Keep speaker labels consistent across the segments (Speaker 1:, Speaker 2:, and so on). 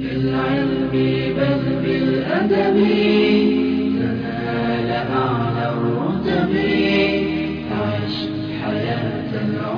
Speaker 1: بالعلم بل بالأدب تنال أعلى الرتب عش حياة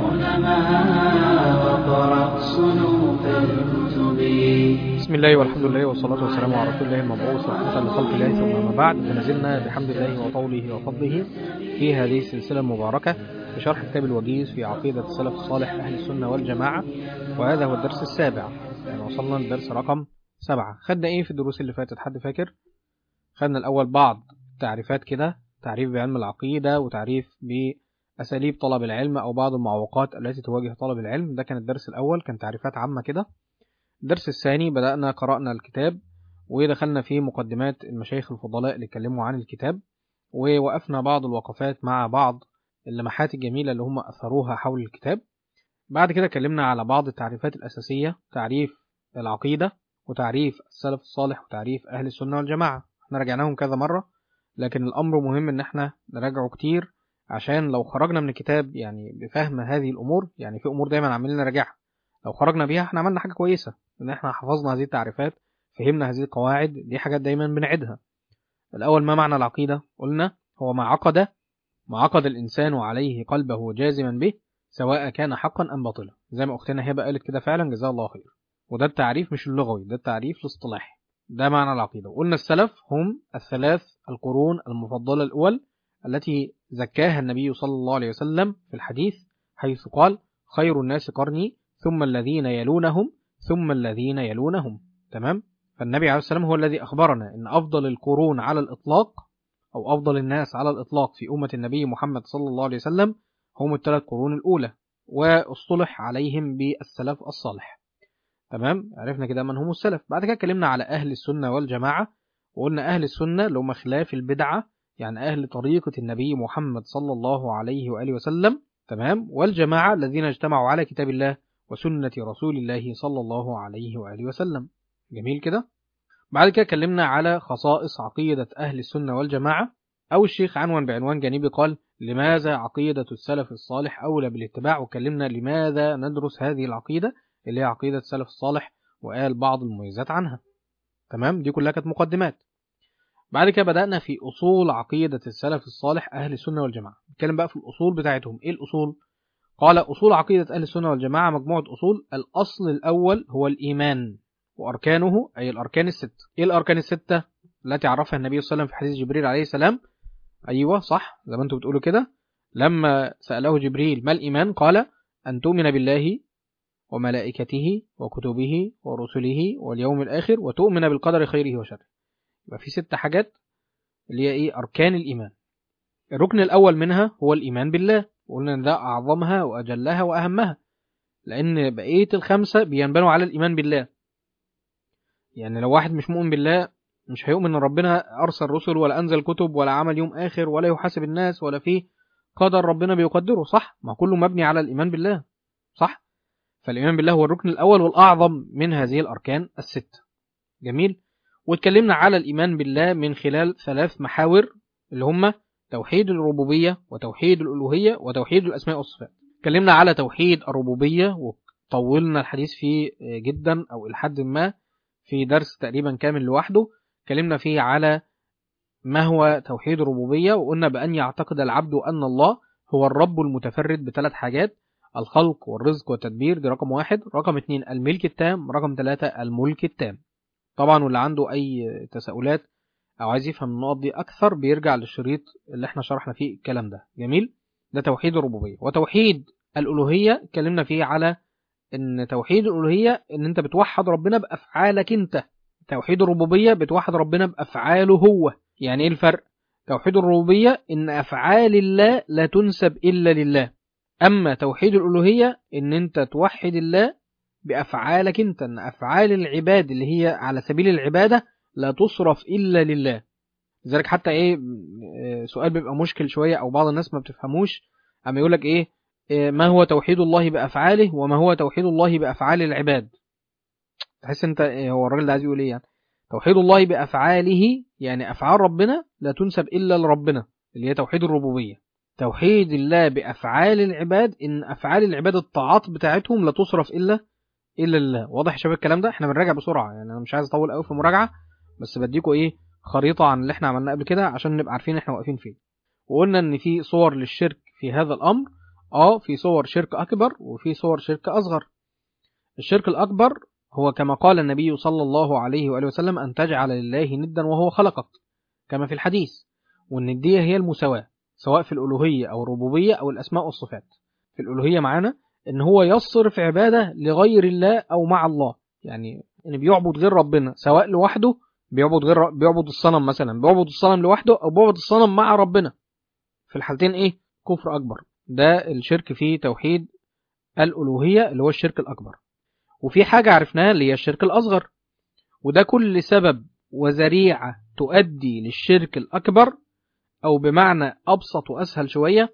Speaker 1: العلماء وقرأ صنوف الكتب
Speaker 2: بسم الله والحمد لله والصلاة والسلام على رسول الله المبعوث رحمة لخلق الله ثم ما بعد فنزلنا بحمد الله وطوله وفضله في هذه السلسلة المباركة بشرح كتاب الوجيز في عقيدة السلف الصالح أهل السنة والجماعة وهذا هو الدرس السابع يعني وصلنا للدرس رقم سبعة خدنا إيه في الدروس اللي فاتت حد فاكر خدنا الأول بعض تعريفات كده تعريف بعلم العقيدة وتعريف بأساليب طلب العلم أو بعض المعوقات التي تواجه طلب العلم ده كان الدرس الأول كان تعريفات عامة كده الدرس الثاني بدأنا قرأنا الكتاب ودخلنا في مقدمات المشايخ الفضلاء اللي اتكلموا عن الكتاب ووقفنا بعض الوقفات مع بعض اللمحات الجميلة اللي هم أثروها حول الكتاب بعد كده اتكلمنا على بعض التعريفات الأساسية تعريف العقيدة وتعريف السلف الصالح وتعريف أهل السنة والجماعة احنا رجعناهم كذا مرة لكن الأمر مهم إن احنا نراجعه كتير عشان لو خرجنا من الكتاب يعني بفهم هذه الأمور يعني في أمور دايما عمالين نراجعها لو خرجنا بيها احنا عملنا حاجة كويسة إن احنا حفظنا هذه التعريفات فهمنا هذه القواعد دي حاجات دايما بنعيدها الأول ما معنى العقيدة قلنا هو ما عقد ما عقد الإنسان عليه قلبه جازما به سواء كان حقا أم باطلا زي ما أختنا هبة قالت كده فعلا جزاها الله خير وده التعريف مش اللغوي ده التعريف الاصطلاحي ده معنى العقيدة وقلنا السلف هم الثلاث القرون المفضلة الأول التي زكاها النبي صلى الله عليه وسلم في الحديث حيث قال خير الناس قرني ثم الذين يلونهم ثم الذين يلونهم تمام فالنبي عليه السلام هو الذي أخبرنا أن أفضل القرون على الإطلاق أو أفضل الناس على الإطلاق في أمة النبي محمد صلى الله عليه وسلم هم الثلاث قرون الأولى واصطلح عليهم بالسلف الصالح تمام عرفنا كده من هم السلف بعد كده اتكلمنا على أهل السنة والجماعة وقلنا أهل السنة اللي هم خلاف البدعة يعني أهل طريقة النبي محمد صلى الله عليه وآله وسلم تمام والجماعة الذين اجتمعوا على كتاب الله وسنة رسول الله صلى الله عليه وآله وسلم جميل كده بعد كده اتكلمنا على خصائص عقيدة أهل السنة والجماعة أو الشيخ عنوان بعنوان جانبي قال لماذا عقيدة السلف الصالح أولى بالاتباع وكلمنا لماذا ندرس هذه العقيدة اللي هي عقيدة السلف الصالح وقال بعض المميزات عنها تمام دي كلها كانت مقدمات بعد كده بدأنا في أصول عقيدة السلف الصالح أهل السنة والجماعة نتكلم بقى في الأصول بتاعتهم إيه الأصول؟ قال أصول عقيدة أهل السنة والجماعة مجموعة أصول الأصل الأول هو الإيمان وأركانه أي الأركان الستة إيه الأركان الستة التي عرفها النبي صلى الله عليه وسلم في حديث جبريل عليه السلام أيوة صح زي ما أنتم بتقولوا كده لما سأله جبريل ما الإيمان قال أن تؤمن بالله وملائكته وكتبه ورسله واليوم الآخر وتؤمن بالقدر خيره وشره يبقى في ست حاجات اللي هي إيه أركان الإيمان الركن الأول منها هو الإيمان بالله وقلنا إن ده أعظمها وأجلها وأهمها لأن بقية الخمسة بينبنوا على الإيمان بالله يعني لو واحد مش مؤمن بالله مش هيؤمن ان ربنا ارسل رسل ولا انزل كتب ولا عمل يوم اخر ولا يحاسب الناس ولا فيه قدر ربنا بيقدره صح ما كله مبني على الايمان بالله صح فالايمان بالله هو الركن الاول والاعظم من هذه الاركان السته جميل واتكلمنا على الايمان بالله من خلال ثلاث محاور اللي هم توحيد الربوبيه وتوحيد الالوهيه وتوحيد الاسماء والصفات اتكلمنا على توحيد الربوبيه وطولنا الحديث فيه جدا او الى حد ما في درس تقريبا كامل لوحده اتكلمنا فيه على ما هو توحيد الربوبية وقلنا بأن يعتقد العبد أن الله هو الرب المتفرد بثلاث حاجات الخلق والرزق والتدبير دي رقم واحد رقم اتنين الملك التام رقم ثلاثة الملك التام طبعا واللي عنده أي تساؤلات أو عايز يفهم النقط دي أكثر بيرجع للشريط اللي احنا شرحنا فيه الكلام ده جميل ده توحيد الربوبية وتوحيد الألوهية اتكلمنا فيه على ان توحيد الالوهيه ان انت بتوحد ربنا بافعالك انت توحيد الربوبيه بتوحد ربنا بافعاله هو يعني ايه الفرق توحيد الربوبيه ان افعال الله لا تنسب الا لله اما توحيد الالوهيه ان انت توحد الله بافعالك انت ان افعال العباد اللي هي على سبيل العباده لا تصرف الا لله لذلك حتى ايه سؤال بيبقى مشكل شويه او بعض الناس ما بتفهموش اما يقول لك ايه ما هو توحيد الله بأفعاله وما هو توحيد الله بأفعال العباد تحس انت هو الراجل ده عايز يقول ايه يعني توحيد الله بأفعاله يعني أفعال ربنا لا تنسب إلا لربنا اللي هي توحيد الربوبية توحيد الله بأفعال العباد إن أفعال العباد الطاعات بتاعتهم لا تصرف إلا الا لله واضح يا شباب الكلام ده احنا بنراجع بسرعه يعني انا مش عايز اطول قوي في المراجعه بس بديكوا ايه خريطه عن اللي احنا عملناه قبل كده عشان نبقى عارفين احنا واقفين فين وقلنا ان في صور للشرك في هذا الامر اه في صور شرك اكبر وفي صور شرك اصغر الشرك الاكبر هو كما قال النبي صلى الله عليه واله وسلم ان تجعل لله ندا وهو خلقك كما في الحديث والنديه هي المساواه سواء في الالوهيه او الربوبيه او الاسماء والصفات في الالوهيه معانا ان هو يصرف عباده لغير الله او مع الله يعني ان بيعبد غير ربنا سواء لوحده بيعبد غير بيعبد الصنم مثلا بيعبد الصنم لوحده او بيعبد الصنم مع ربنا في الحالتين ايه كفر اكبر ده الشرك في توحيد الالوهيه اللي هو الشرك الاكبر وفي حاجه عرفناها اللي هي الشرك الاصغر وده كل سبب وذريعه تؤدي للشرك الاكبر او بمعنى ابسط واسهل شويه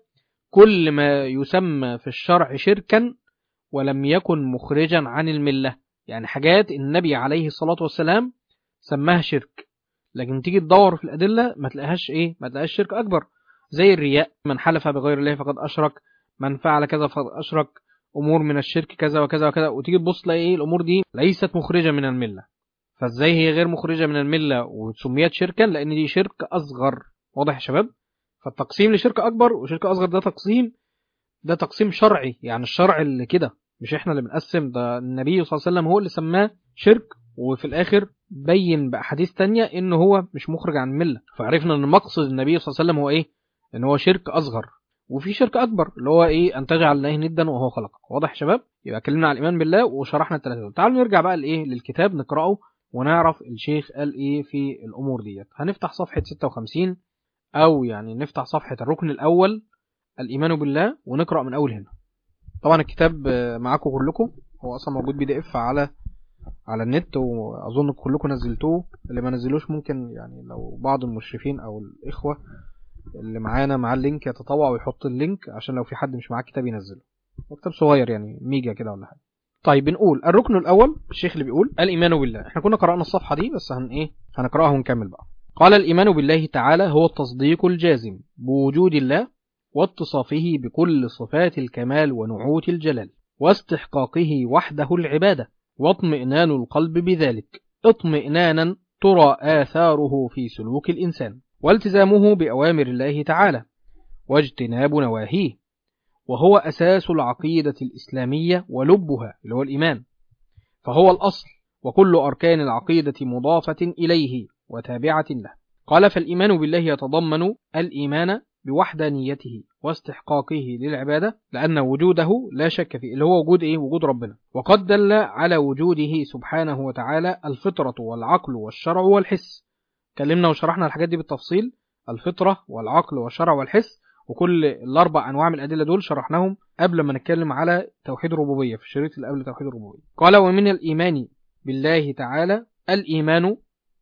Speaker 2: كل ما يسمى في الشرع شركا ولم يكن مخرجا عن المله يعني حاجات النبي عليه الصلاه والسلام سماها شرك لكن تيجي تدور في الادله ما تلاقيهاش ايه ما تلاقيهاش شرك اكبر زي الرياء من حلف بغير الله فقد اشرك من فعل كذا فقد اشرك امور من الشرك كذا وكذا وكذا وتيجي تبص تلاقي ايه الامور دي ليست مخرجه من المله فازاي هي غير مخرجه من المله وسميت شركا لان دي شرك اصغر واضح يا شباب فالتقسيم لشرك اكبر وشرك اصغر ده تقسيم ده تقسيم شرعي يعني الشرع اللي كده مش احنا اللي بنقسم ده النبي صلى الله عليه وسلم هو اللي سماه شرك وفي الاخر بين باحاديث تانية ان هو مش مخرج عن المله فعرفنا ان مقصد النبي صلى الله عليه وسلم هو ايه ان هو شرك اصغر وفي شرك اكبر اللي هو ايه ان تجعل الله ندا وهو خلقك واضح يا شباب يبقى اتكلمنا على الايمان بالله وشرحنا الثلاثه دول تعالوا نرجع بقى لايه للكتاب نقراه ونعرف الشيخ قال ايه في الامور ديت هنفتح صفحه 56 او يعني نفتح صفحه الركن الاول الايمان بالله ونقرا من اول هنا طبعا الكتاب معاكم كلكم هو اصلا موجود بي دي اف على على النت واظن كلكم نزلتوه اللي ما نزلوش ممكن يعني لو بعض المشرفين او الاخوه اللي معانا مع اللينك يتطوع ويحط اللينك عشان لو في حد مش معاه كتاب ينزله هو كتاب صغير يعني ميجا كده ولا حاجه طيب بنقول الركن الاول الشيخ اللي بيقول الايمان بالله احنا كنا قرانا الصفحه دي بس هن ايه هنقراها ونكمل بقى قال الايمان بالله تعالى هو التصديق الجازم بوجود الله واتصافه بكل صفات الكمال ونعوت الجلال واستحقاقه وحده العباده واطمئنان القلب بذلك اطمئنانا ترى آثاره في سلوك الإنسان والتزامه بأوامر الله تعالى واجتناب نواهيه وهو أساس العقيدة الإسلامية ولبها اللي هو الإيمان فهو الأصل وكل أركان العقيدة مضافة إليه وتابعة له قال فالإيمان بالله يتضمن الإيمان بوحدانيته واستحقاقه للعبادة لأن وجوده لا شك فيه اللي هو وجود إيه؟ وجود ربنا وقد دل على وجوده سبحانه وتعالى الفطرة والعقل والشرع والحس كلمنا وشرحنا الحاجات دي بالتفصيل الفطرة والعقل والشرع والحس وكل الأربع أنواع من الأدلة دول شرحناهم قبل ما نتكلم على توحيد الربوبية في الشريط اللي قبل توحيد الربوبية قال ومن الإيمان بالله تعالى الإيمان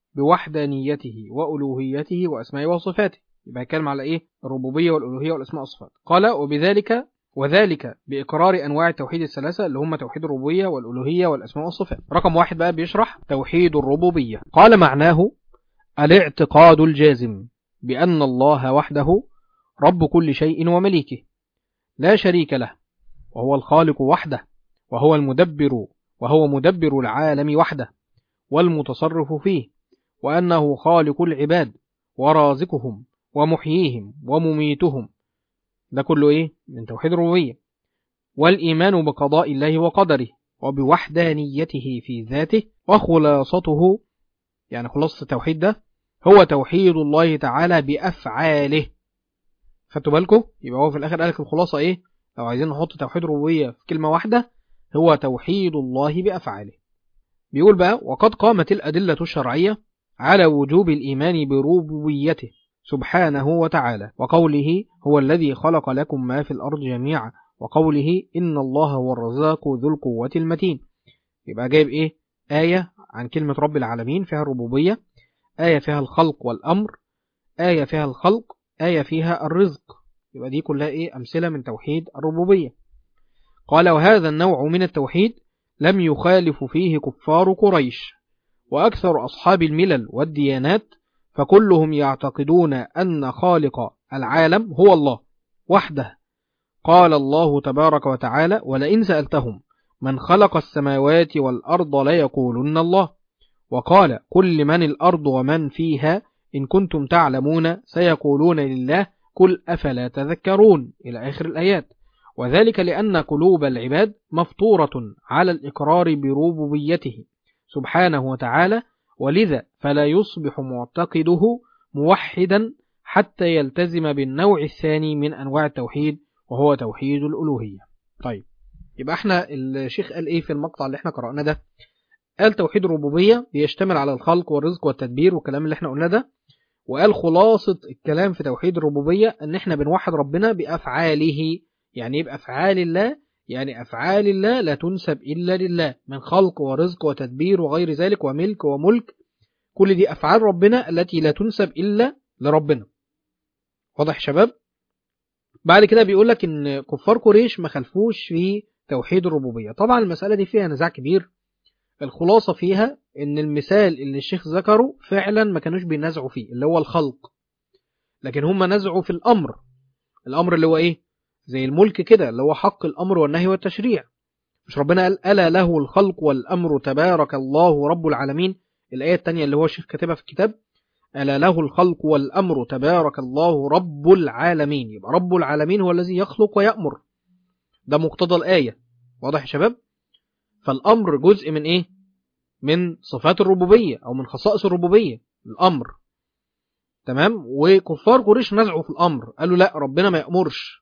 Speaker 2: بوحدانيته وألوهيته وأسمائه وصفاته يبقى يتكلم على ايه الربوبيه والالوهيه والاسماء والصفات قال وبذلك وذلك باقرار انواع التوحيد الثلاثه اللي هم توحيد الربوبيه والالوهيه والاسماء والصفات رقم واحد بقى بيشرح توحيد الربوبيه قال معناه الاعتقاد الجازم بان الله وحده رب كل شيء ومليكه لا شريك له وهو الخالق وحده وهو المدبر وهو مدبر العالم وحده والمتصرف فيه وانه خالق العباد ورازقهم ومحييهم ومميتهم ده كله ايه من توحيد الربوبيه والايمان بقضاء الله وقدره وبوحدانيته في ذاته وخلاصته يعني خلاصه التوحيد ده هو توحيد الله تعالى بافعاله خدتوا بالكم يبقى هو في الاخر قالك الخلاصه ايه لو عايزين نحط توحيد الربوبيه في كلمه واحده هو توحيد الله بافعاله بيقول بقى وقد قامت الادله الشرعيه على وجوب الايمان بربوبيته سبحانه وتعالى وقوله هو الذي خلق لكم ما في الأرض جميعا وقوله إن الله هو الرزاق ذو القوة المتين يبقى جايب إيه آية عن كلمة رب العالمين فيها الربوبية آية فيها الخلق والأمر آية فيها الخلق آية فيها الرزق يبقى دي كلها إيه أمثلة من توحيد الربوبية قال وهذا النوع من التوحيد لم يخالف فيه كفار قريش وأكثر أصحاب الملل والديانات فكلهم يعتقدون أن خالق العالم هو الله وحده قال الله تبارك وتعالى ولئن سألتهم من خلق السماوات والأرض ليقولن الله وقال كل من الأرض ومن فيها إن كنتم تعلمون سيقولون لله قل أفلا تذكرون إلى آخر الآيات وذلك لأن قلوب العباد مفطورة على الإقرار بربوبيته سبحانه وتعالى ولذا فلا يصبح معتقده موحدا حتى يلتزم بالنوع الثاني من أنواع التوحيد وهو توحيد الألوهية طيب يبقى احنا الشيخ قال ايه في المقطع اللي احنا قرأنا ده قال توحيد الربوبية بيشتمل على الخلق والرزق والتدبير والكلام اللي احنا قلناه ده وقال خلاصة الكلام في توحيد الربوبية ان احنا بنوحد ربنا بأفعاله يعني يبقى أفعال الله يعني أفعال الله لا تنسب إلا لله من خلق ورزق وتدبير وغير ذلك وملك وملك كل دي أفعال ربنا التي لا تنسب إلا لربنا واضح شباب بعد كده بيقول لك ان كفار قريش ما خلفوش في توحيد الربوبية طبعا المسألة دي فيها نزاع كبير الخلاصة فيها ان المثال اللي الشيخ ذكره فعلا ما كانوش بينازعوا فيه اللي هو الخلق لكن هم نزعوا في الأمر الأمر اللي هو ايه زي الملك كده اللي هو حق الأمر والنهي والتشريع مش ربنا قال ألا له الخلق والأمر تبارك الله رب العالمين الآية الثانية اللي هو الشيخ كاتبها في الكتاب ألا له الخلق والأمر تبارك الله رب العالمين يبقى رب العالمين هو الذي يخلق ويأمر ده مقتضى الآية واضح يا شباب فالأمر جزء من إيه من صفات الربوبية أو من خصائص الربوبية الأمر تمام وكفار قريش نزعوا في الأمر قالوا لا ربنا ما يأمرش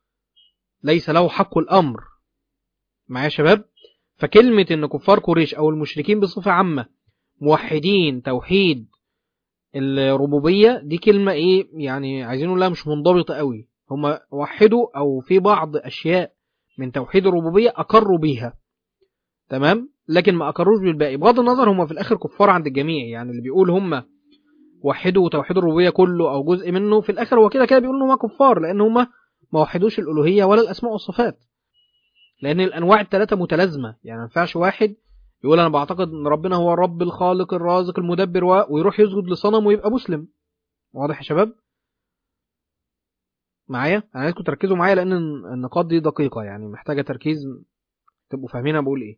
Speaker 2: ليس له حق الأمر معايا يا شباب فكلمة إن كفار قريش أو المشركين بصفة عامة موحدين توحيد الربوبية دي كلمة ايه يعني عايزين نقولها مش منضبطة قوي هم وحدوا او في بعض اشياء من توحيد الربوبية اقروا بيها تمام لكن ما اقروش بالباقي بغض النظر هم في الاخر كفار عند الجميع يعني اللي بيقول هم وحدوا توحيد الربوبية كله او جزء منه في الاخر هو كده كده بيقول ان هم كفار لان هم ما وحدوش الالوهية ولا الاسماء والصفات لان الانواع الثلاثة متلازمة يعني ما ينفعش واحد يقول انا بعتقد ان ربنا هو الرب الخالق الرازق المدبر و... ويروح يسجد لصنم ويبقى مسلم واضح يا شباب معايا انا عايزكم تركزوا معايا لان النقاط دي دقيقه يعني محتاجه تركيز تبقوا فاهمين انا بقول ايه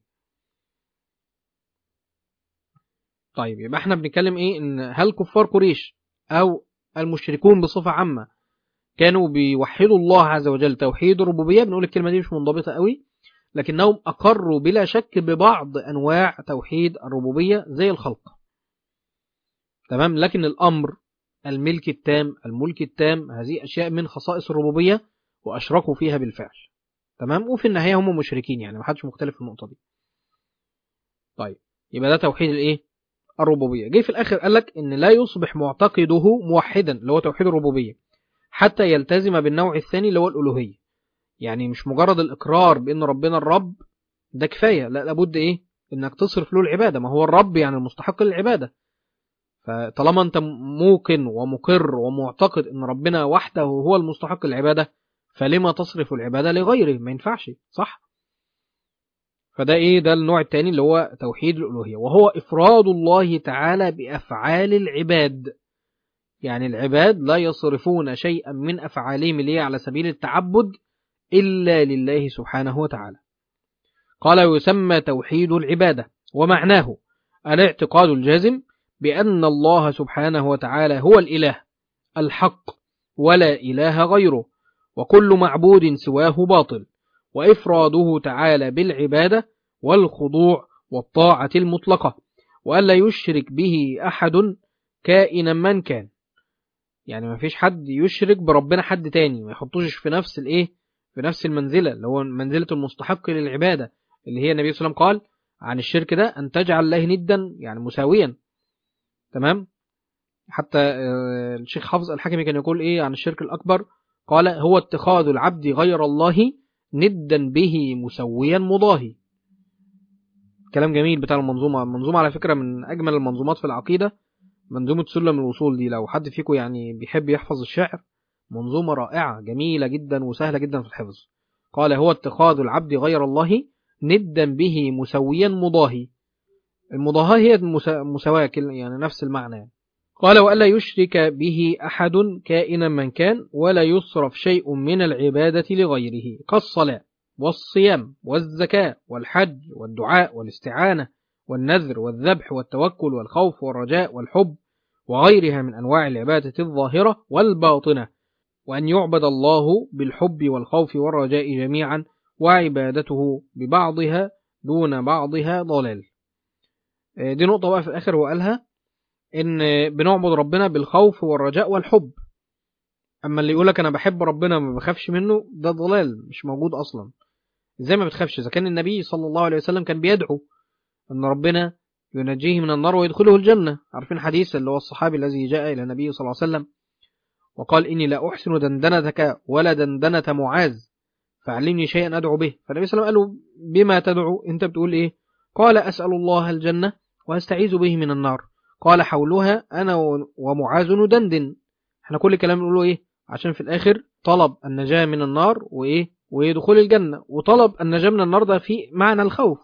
Speaker 2: طيب يبقى احنا بنتكلم ايه ان هل كفار قريش او المشركون بصفه عامه كانوا بيوحدوا الله عز وجل توحيد الربوبيه بنقول الكلمه دي مش منضبطه قوي لكنهم أقروا بلا شك ببعض أنواع توحيد الربوبية زي الخلق تمام لكن الأمر الملك التام الملك التام هذه أشياء من خصائص الربوبية وأشركوا فيها بالفعل تمام وفي النهاية هم مشركين يعني ما حدش مختلف في النقطة دي طيب يبقى ده توحيد الايه الربوبية جه في الآخر قال لك إن لا يصبح معتقده موحدا اللي هو توحيد الربوبية حتى يلتزم بالنوع الثاني اللي هو الألوهية يعني مش مجرد الإقرار بأن ربنا الرب ده كفاية لا لابد إيه إنك تصرف له العبادة ما هو الرب يعني المستحق للعبادة فطالما أنت موقن ومقر ومعتقد أن ربنا وحده هو المستحق للعبادة فلما تصرف العبادة لغيره ما ينفعش صح فده إيه ده النوع الثاني اللي هو توحيد الألوهية وهو إفراد الله تعالى بأفعال العباد يعني العباد لا يصرفون شيئا من أفعالهم اللي هي على سبيل التعبد إلا لله سبحانه وتعالى قال ويسمى توحيد العبادة ومعناه الاعتقاد الجازم بأن الله سبحانه وتعالى هو الإله الحق ولا إله غيره وكل معبود سواه باطل وإفراده تعالى بالعبادة والخضوع والطاعة المطلقة وألا يشرك به أحد كائنا من كان يعني ما فيش حد يشرك بربنا حد تاني ما يحطوش في نفس الايه في نفس المنزلة اللي هو منزلة المستحق للعبادة اللي هي النبي صلى الله عليه وسلم قال عن الشرك ده أن تجعل الله ندا يعني مساويا تمام حتى الشيخ حافظ الحكمي كان يقول إيه عن الشرك الأكبر قال هو اتخاذ العبد غير الله ندا به مسويا مضاهي كلام جميل بتاع المنظومة المنظومة على فكرة من أجمل المنظومات في العقيدة منظومة سلم الوصول دي لو حد فيكم يعني بيحب يحفظ الشعر منظومة رائعة جميلة جدا وسهلة جدا في الحفظ قال هو اتخاذ العبد غير الله ندا به مسويا مضاهي المضاهاة هي المساواة يعني نفس المعنى قال وألا يشرك به أحد كائنا من كان ولا يصرف شيء من العبادة لغيره كالصلاة والصيام والزكاة والحج والدعاء والاستعانة والنذر والذبح والتوكل والخوف والرجاء والحب وغيرها من أنواع العبادة الظاهرة والباطنة وأن يعبد الله بالحب والخوف والرجاء جميعا وعبادته ببعضها دون بعضها ضلال دي نقطة بقى في الآخر هو قالها إن بنعبد ربنا بالخوف والرجاء والحب أما اللي يقولك أنا بحب ربنا ما بخافش منه ده ضلال مش موجود أصلا ازاي ما بتخافش إذا كان النبي صلى الله عليه وسلم كان بيدعو أن ربنا ينجيه من النار ويدخله الجنة عارفين حديث اللي هو الصحابي الذي جاء إلى النبي صلى الله عليه وسلم وقال إني لا أحسن دندنتك ولا دندنة معاذ فعلمني شيئا أدعو به فالنبي صلى الله عليه وسلم قال له بما تدعو أنت بتقول إيه قال أسأل الله الجنة وأستعيذ به من النار قال حولها أنا ومعاذ ندندن احنا كل كلام نقوله إيه عشان في الآخر طلب النجاة من النار وإيه ودخول الجنة وطلب النجاة من النار ده في معنى الخوف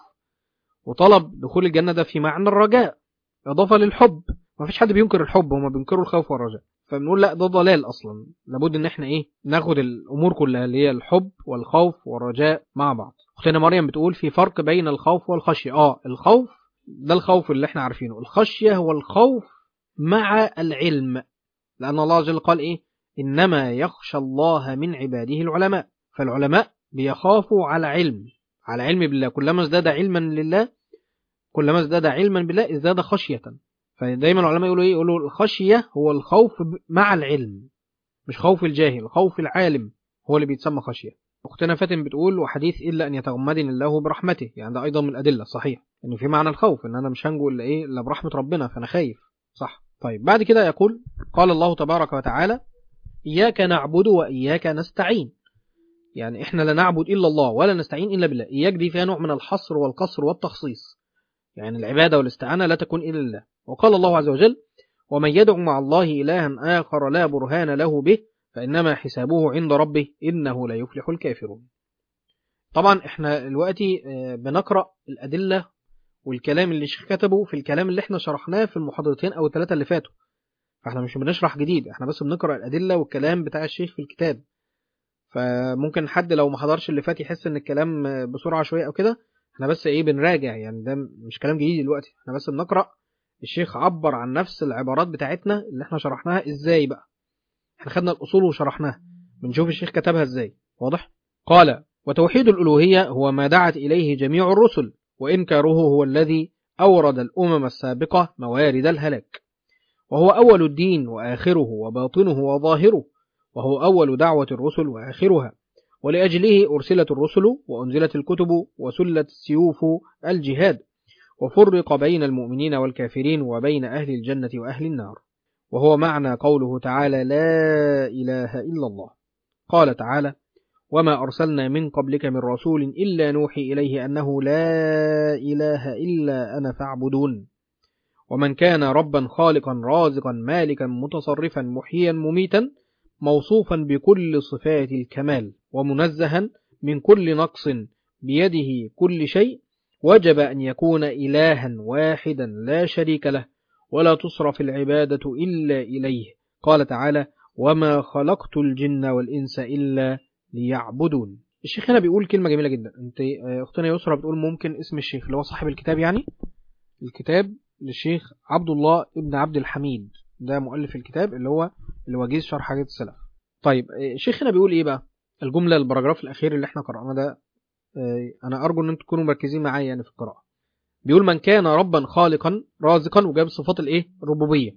Speaker 2: وطلب دخول الجنة ده في معنى الرجاء إضافة للحب ما فيش حد بينكر الحب هما بينكروا الخوف والرجاء فبنقول لا ده ضلال أصلا لابد إن احنا إيه ناخد الأمور كلها اللي هي الحب والخوف والرجاء مع بعض أختنا مريم بتقول في فرق بين الخوف والخشية آه الخوف ده الخوف اللي احنا عارفينه الخشية هو الخوف مع العلم لأن الله عز وجل قال إيه إنما يخشى الله من عباده العلماء فالعلماء بيخافوا على علم على علم بالله كلما ازداد علما لله كلما ازداد علما بالله ازداد خشية فدايما العلماء يقولوا ايه يقولوا الخشية هو الخوف مع العلم مش خوف الجاهل خوف العالم هو اللي بيتسمى خشية أختنا فاتن بتقول وحديث إلا أن يتغمدني الله برحمته يعني ده أيضا من الأدلة صحيح إن يعني في معنى الخوف إن أنا مش هنجو إلا إيه إلا برحمة ربنا فأنا خايف صح طيب بعد كده يقول قال الله تبارك وتعالى إياك نعبد وإياك نستعين يعني إحنا لا نعبد إلا الله ولا نستعين إلا بالله إياك دي فيها نوع من الحصر والقصر والتخصيص يعني العبادة والاستعانة لا تكون إلا الله وقال الله عز وجل ومن يدعو مع الله إلها آخر لا برهان له به فإنما حسابه عند ربه إنه لا يفلح الكافرون طبعا احنا دلوقتي بنقرأ الأدلة والكلام اللي الشيخ كتبه في الكلام اللي احنا شرحناه في المحاضرتين أو الثلاثة اللي فاتوا فاحنا مش بنشرح جديد احنا بس بنقرأ الأدلة والكلام بتاع الشيخ في الكتاب فممكن حد لو ما حضرش اللي فات يحس ان الكلام بسرعة شوية او كده احنا بس ايه بنراجع يعني ده مش كلام جديد دلوقتي احنا بس بنقرأ الشيخ عبر عن نفس العبارات بتاعتنا اللي احنا شرحناها ازاي بقى احنا خدنا الاصول وشرحناها بنشوف الشيخ كتبها ازاي واضح قال وتوحيد الالوهيه هو ما دعت اليه جميع الرسل وانكاره هو الذي اورد الامم السابقه موارد الهلاك وهو اول الدين واخره وباطنه وظاهره وهو اول دعوه الرسل واخرها ولاجله ارسلت الرسل وانزلت الكتب وسلت السيوف الجهاد وفرق بين المؤمنين والكافرين وبين اهل الجنه واهل النار وهو معنى قوله تعالى لا إله إلا الله قال تعالى وما أرسلنا من قبلك من رسول إلا نوحي إليه أنه لا إله إلا أنا فاعبدون ومن كان ربا خالقا رازقا مالكا متصرفا محيا مميتا موصوفا بكل صفات الكمال ومنزها من كل نقص بيده كل شيء وجب أن يكون إلها واحدا لا شريك له ولا تصرف العبادة إلا إليه قال تعالى وما خلقت الجن والإنس إلا ليعبدون الشيخ هنا بيقول كلمة جميلة جدا انت اختنا يسرى بتقول ممكن اسم الشيخ اللي هو صاحب الكتاب يعني الكتاب للشيخ عبد الله ابن عبد الحميد ده مؤلف الكتاب اللي هو اللي وجيز شرح حاجات السلف طيب الشيخ هنا بيقول ايه بقى الجملة البراجراف الأخير اللي احنا قرأناه ده أنا أرجو إن أنتم تكونوا مركزين معايا يعني في القراءة بيقول من كان ربا خالقا رازقا وجاب صفات الايه الربوبيه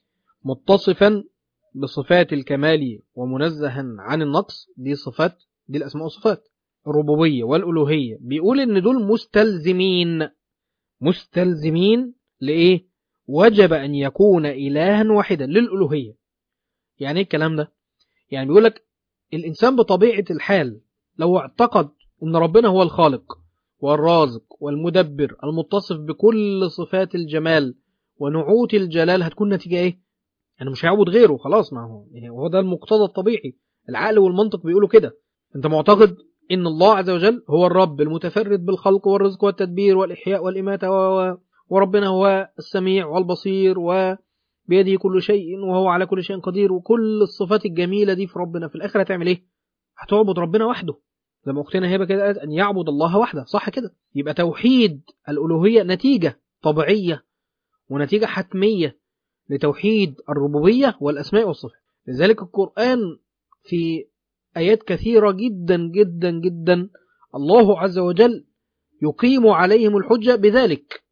Speaker 2: متصفا بصفات الكمال ومنزها عن النقص دي صفات دي الاسماء والصفات الربوبيه والالوهيه بيقول ان دول مستلزمين مستلزمين لايه وجب ان يكون الها واحدا للالوهيه يعني ايه الكلام ده يعني بيقول لك الانسان بطبيعه الحال لو اعتقد ان ربنا هو الخالق والرازق والمدبر المتصف بكل صفات الجمال ونعوت الجلال هتكون نتيجة ايه؟ يعني مش هيعبد غيره خلاص ما هو هو ده المقتضى الطبيعي العقل والمنطق بيقولوا كده انت معتقد ان الله عز وجل هو الرب المتفرد بالخلق والرزق والتدبير والإحياء والإماتة و... وربنا هو السميع والبصير وبيده كل شيء وهو على كل شيء قدير وكل الصفات الجميلة دي في ربنا في الآخر هتعمل ايه؟ هتعبد ربنا وحده زي ما اختنا هبه كده قالت ان يعبد الله وحده صح كده يبقى توحيد الالوهيه نتيجه طبيعيه ونتيجه حتميه لتوحيد الربوبيه والاسماء والصفات لذلك القران في ايات كثيره جدا جدا جدا الله عز وجل يقيم عليهم الحجه بذلك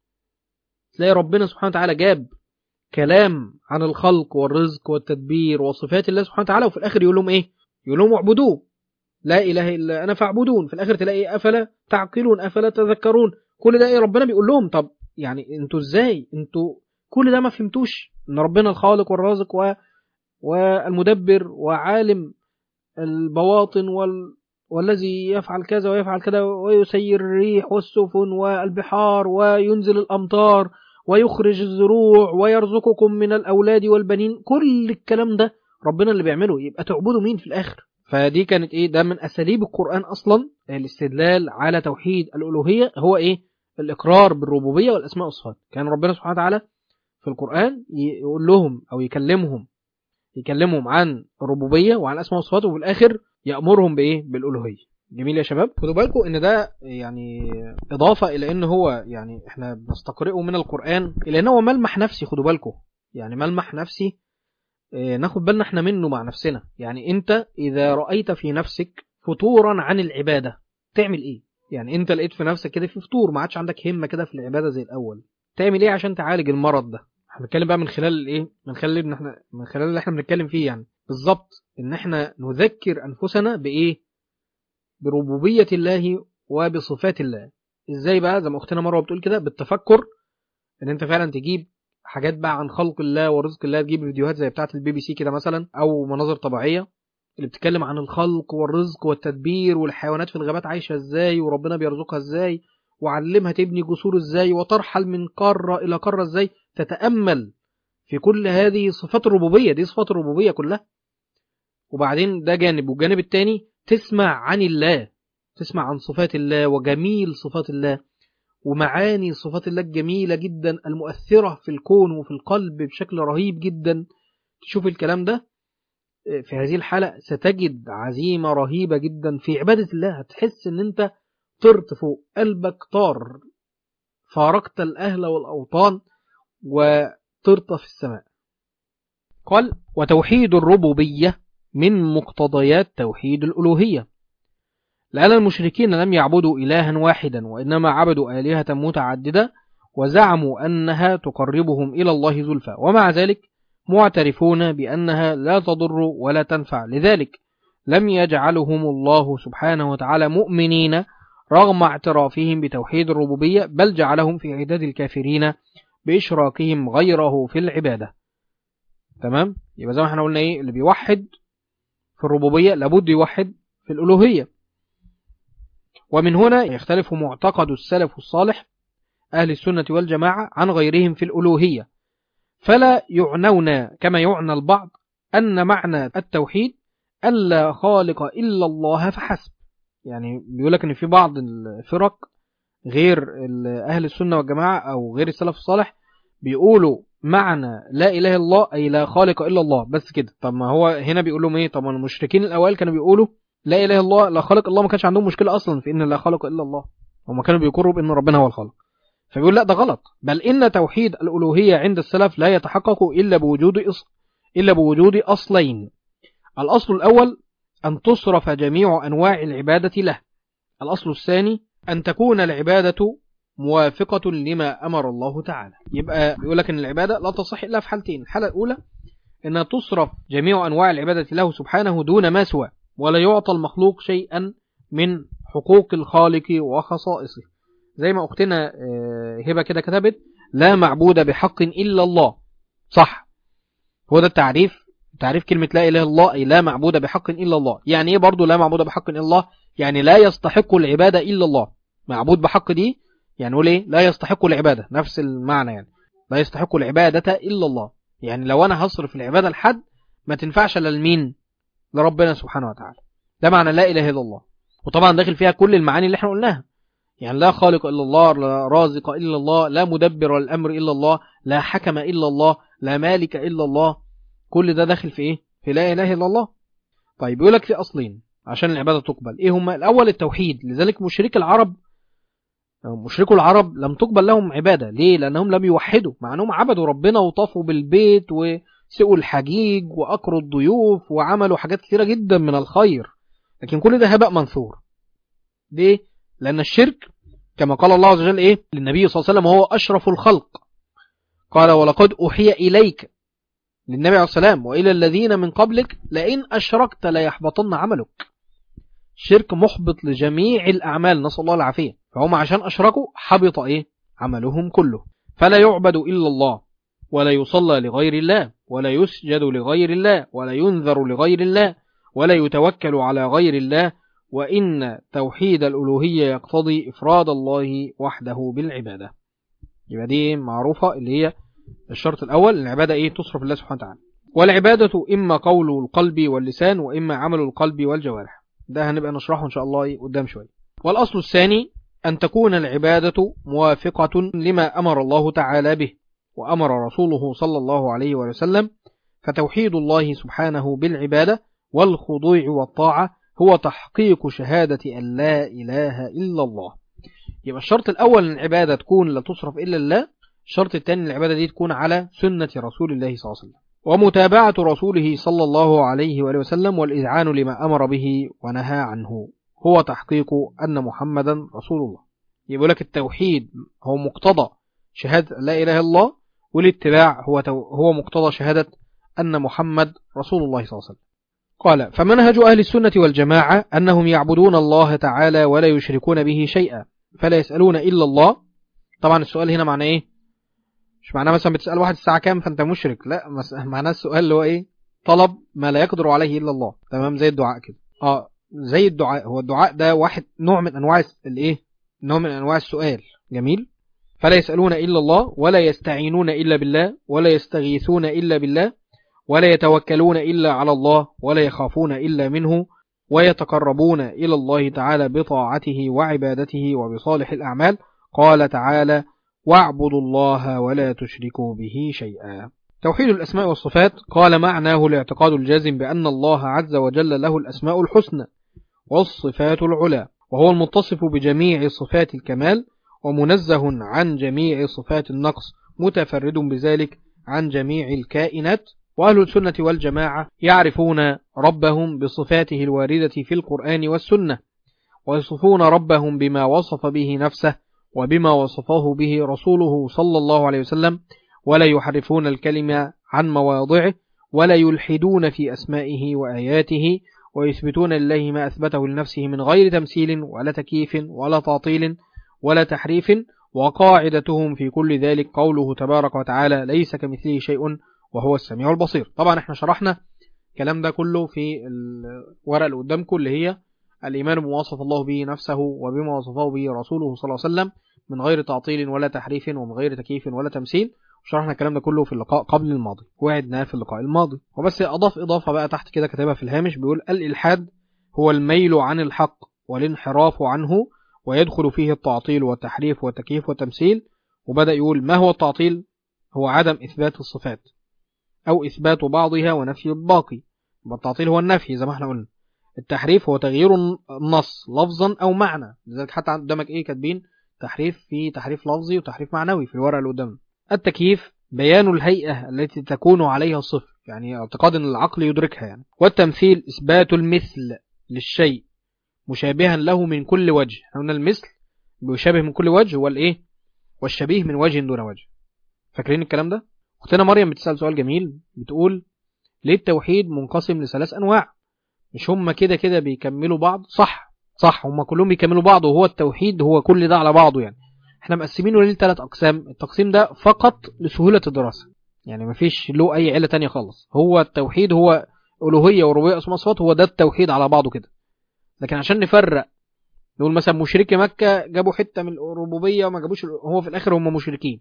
Speaker 2: تلاقي ربنا سبحانه وتعالى جاب كلام عن الخلق والرزق والتدبير وصفات الله سبحانه وتعالى وفي الاخر يقول لهم ايه يقول لهم اعبدوه لا اله الا انا فاعبدون في الاخر تلاقي إيه؟ افلا تعقلون افلا تذكرون كل ده ايه ربنا بيقول لهم طب يعني انتوا ازاي انتوا كل ده ما فهمتوش ان ربنا الخالق والرازق و... والمدبر وعالم البواطن وال... والذي يفعل كذا ويفعل كذا ويسير الريح والسفن والبحار وينزل الامطار ويخرج الزروع ويرزقكم من الاولاد والبنين كل الكلام ده ربنا اللي بيعمله يبقى تعبدوا مين في الاخر فدي كانت ايه ده من اساليب القران اصلا الاستدلال على توحيد الالوهيه هو ايه الاقرار بالربوبيه والاسماء والصفات كان ربنا سبحانه وتعالى في القران يقول لهم او يكلمهم يكلمهم عن الربوبيه وعن الاسماء والصفات وفي الاخر يامرهم بايه بالالوهيه جميل يا شباب خدوا بالكم ان ده يعني اضافه الى ان هو يعني احنا بنستقرئه من القران الى ان هو ملمح نفسي خدوا بالكم يعني ملمح نفسي ناخد بالنا احنا منه مع نفسنا يعني انت اذا رأيت في نفسك فتورا عن العبادة تعمل ايه يعني انت لقيت في نفسك كده في فتور ما عادش عندك همة كده في العبادة زي الاول تعمل ايه عشان تعالج المرض ده احنا بنتكلم بقى من خلال الايه من خلال ان احنا من خلال اللي احنا بنتكلم فيه يعني بالظبط ان احنا نذكر انفسنا بايه بربوبية الله وبصفات الله ازاي بقى زي ما اختنا مروه بتقول كده بالتفكر ان انت فعلا تجيب حاجات بقى عن خلق الله ورزق الله تجيب فيديوهات زي بتاعه البي بي سي كده مثلا او مناظر طبيعيه اللي بتتكلم عن الخلق والرزق والتدبير والحيوانات في الغابات عايشه ازاي وربنا بيرزقها ازاي وعلمها تبني جسور ازاي وترحل من قاره الى قاره ازاي تتامل في كل هذه صفات الربوبيه دي صفات الربوبيه كلها وبعدين ده جانب والجانب الثاني تسمع عن الله تسمع عن صفات الله وجميل صفات الله ومعاني صفات الله الجميلة جدا المؤثرة في الكون وفي القلب بشكل رهيب جدا تشوف الكلام ده في هذه الحالة ستجد عزيمة رهيبة جدا في عبادة الله هتحس ان انت طرت فوق قلبك طار فارقت الأهل والأوطان وطرت في السماء قال وتوحيد الربوبية من مقتضيات توحيد الألوهية لأن المشركين لم يعبدوا إلها واحدا وإنما عبدوا آلهة متعددة وزعموا أنها تقربهم إلى الله زلفى ومع ذلك معترفون بأنها لا تضر ولا تنفع لذلك لم يجعلهم الله سبحانه وتعالى مؤمنين رغم اعترافهم بتوحيد الربوبية بل جعلهم في عداد الكافرين بإشراكهم غيره في العبادة تمام يبقى زي ما احنا قلنا ايه اللي بيوحد في الربوبية لابد يوحد في الألوهية ومن هنا يختلف معتقد السلف الصالح أهل السنة والجماعة عن غيرهم في الألوهية فلا يعنون كما يعنى البعض أن معنى التوحيد ألا خالق إلا الله فحسب يعني بيقول لك أن في بعض الفرق غير أهل السنة والجماعة أو غير السلف الصالح بيقولوا معنى لا إله إلا الله أي لا خالق إلا الله بس كده طب ما هو هنا بيقول لهم إيه طب المشركين الأوائل كانوا بيقولوا لا اله الا الله لا خالق الله ما كانش عندهم مشكله اصلا في ان لا خالق الا الله هم كانوا بيقروا بان ربنا هو الخالق فبيقول لا ده غلط بل ان توحيد الالوهيه عند السلف لا يتحقق الا بوجود أص... الا بوجود اصلين الاصل الاول ان تصرف جميع انواع العباده له الاصل الثاني ان تكون العباده موافقة لما أمر الله تعالى يبقى بيقول لك أن العبادة لا تصح إلا في حالتين الحالة الأولى أنها تصرف جميع أنواع العبادة له سبحانه دون ما سواه ولا يعطى المخلوق شيئا من حقوق الخالق وخصائصه زي ما أختنا هبة كده كتبت لا معبود بحق إلا الله صح هو ده التعريف تعريف كلمة لا إله إلا الله أي لا معبود بحق إلا الله يعني إيه برضو لا معبود بحق إلا الله يعني لا يستحق العبادة إلا الله معبود بحق دي يعني نقول إيه لا يستحق العبادة نفس المعنى يعني لا يستحق العبادة إلا الله يعني لو أنا هصرف العبادة لحد ما تنفعش إلا لمين لربنا سبحانه وتعالى ده معنى لا إله إلا الله وطبعا داخل فيها كل المعاني اللي احنا قلناها يعني لا خالق إلا الله لا رازق إلا الله لا مدبر الأمر إلا الله لا حكم إلا الله لا مالك إلا الله كل ده داخل في إيه في لا إله إلا الله طيب يقول لك في أصلين عشان العبادة تقبل ايه هم الاول التوحيد لذلك مشرك العرب مشركوا العرب لم تقبل لهم عبادة ليه لانهم لم يوحدوا مع انهم عبدوا ربنا وطافوا بالبيت وسقوا الحجيج واقروا الضيوف وعملوا حاجات كثيرة جدا من الخير لكن كل ده هباء منثور ليه لان الشرك كما قال الله عز وجل ايه للنبي صلى الله عليه وسلم وهو اشرف الخلق قال ولقد اوحي اليك للنبي عليه السلام وإلى الذين من قبلك لئن أشركت ليحبطن عملك شرك محبط لجميع الأعمال نسأل الله العافية فهم عشان أشركوا حبط إيه عملهم كله فلا يعبد إلا الله ولا يصلى لغير الله ولا يسجد لغير الله ولا ينذر لغير الله ولا يتوكل على غير الله وإن توحيد الألوهية يقتضي إفراد الله وحده بالعبادة يبقى دي معروفة اللي هي الشرط الأول العبادة إيه تصرف الله سبحانه وتعالى والعبادة إما قول القلب واللسان وإما عمل القلب والجوارح ده هنبقى نشرحه إن شاء الله إيه قدام شوية والأصل الثاني أن تكون العبادة موافقة لما أمر الله تعالى به وأمر رسوله صلى الله عليه وسلم فتوحيد الله سبحانه بالعبادة والخضوع والطاعة هو تحقيق شهادة أن لا إله إلا الله يبقى الشرط الأول أن العبادة تكون لا تصرف إلا الله الشرط الثاني العبادة دي تكون على سنة رسول الله صلى الله عليه وسلم ومتابعة رسوله صلى الله عليه وآله وسلم والإذعان لما أمر به ونهى عنه هو تحقيق أن محمدا رسول الله يقول لك التوحيد هو مقتضى شهادة لا إله إلا الله والاتباع هو هو مقتضى شهادة أن محمد رسول الله صلى الله عليه وسلم قال فمنهج أهل السنة والجماعة أنهم يعبدون الله تعالى ولا يشركون به شيئا فلا يسألون إلا الله طبعا السؤال هنا معناه إيه مش معناه مثلا بتسأل واحد الساعة كام فأنت مشرك لا معناه السؤال اللي هو إيه طلب ما لا يقدر عليه إلا الله تمام زي الدعاء كده اه زي الدعاء هو الدعاء ده واحد نوع من أنواع الإيه نوع من أنواع السؤال جميل فلا يسألون إلا الله ولا يستعينون إلا بالله ولا يستغيثون إلا بالله ولا يتوكلون إلا على الله ولا يخافون إلا منه ويتقربون إلى الله تعالى بطاعته وعبادته وبصالح الأعمال قال تعالى واعبدوا الله ولا تشركوا به شيئا توحيد الأسماء والصفات قال معناه الاعتقاد الجازم بأن الله عز وجل له الأسماء الحسنى والصفات العلى وهو المتصف بجميع صفات الكمال ومنزه عن جميع صفات النقص متفرد بذلك عن جميع الكائنات وأهل السنة والجماعة يعرفون ربهم بصفاته الواردة في القرآن والسنة ويصفون ربهم بما وصف به نفسه وبما وصفه به رسوله صلى الله عليه وسلم ولا يحرفون الكلمة عن مواضعه ولا يلحدون في أسمائه وآياته ويثبتون لله ما أثبته لنفسه من غير تمثيل ولا تكييف ولا تعطيل ولا تحريف وقاعدتهم في كل ذلك قوله تبارك وتعالى ليس كمثله شيء وهو السميع البصير طبعا احنا شرحنا الكلام ده كله في الورقة اللي قدامكم اللي هي الإيمان بما وصف الله به نفسه وبما وصفه به رسوله صلى الله عليه وسلم من غير تعطيل ولا تحريف ومن غير تكييف ولا تمثيل وشرحنا الكلام ده كله في اللقاء قبل الماضي وعدناه في اللقاء الماضي وبس أضاف إضافة بقى تحت كده كتابها في الهامش بيقول الإلحاد هو الميل عن الحق والانحراف عنه ويدخل فيه التعطيل والتحريف والتكييف والتمثيل وبدأ يقول ما هو التعطيل هو عدم إثبات الصفات أو إثبات بعضها ونفي الباقي التعطيل هو النفي زي ما احنا قلنا التحريف هو تغيير النص لفظا أو معنى لذلك حتى قدامك إيه كاتبين تحريف في تحريف لفظي وتحريف معنوي في الورقة اللي قدامنا التكييف بيان الهيئة التي تكون عليها الصفر يعني اعتقاد أن العقل يدركها يعني والتمثيل إثبات المثل للشيء مشابها له من كل وجه هنا المثل بيشابه من كل وجه والإيه والشبيه من وجه دون وجه فاكرين الكلام ده اختنا مريم بتسأل سؤال جميل بتقول ليه التوحيد منقسم لثلاث أنواع مش هم كده كده بيكملوا بعض صح صح هم كلهم بيكملوا بعض وهو التوحيد هو كل ده على بعضه يعني احنا مقسمينه لثلاث أقسام التقسيم ده فقط لسهولة الدراسة يعني مفيش له أي علة تانية خالص هو التوحيد هو ألوهية وربوبية أسماء صفات هو ده التوحيد على بعضه كده لكن عشان نفرق نقول مثلا مشركي مكة جابوا حتة من الربوبية وما جابوش هو في الآخر هم مشركين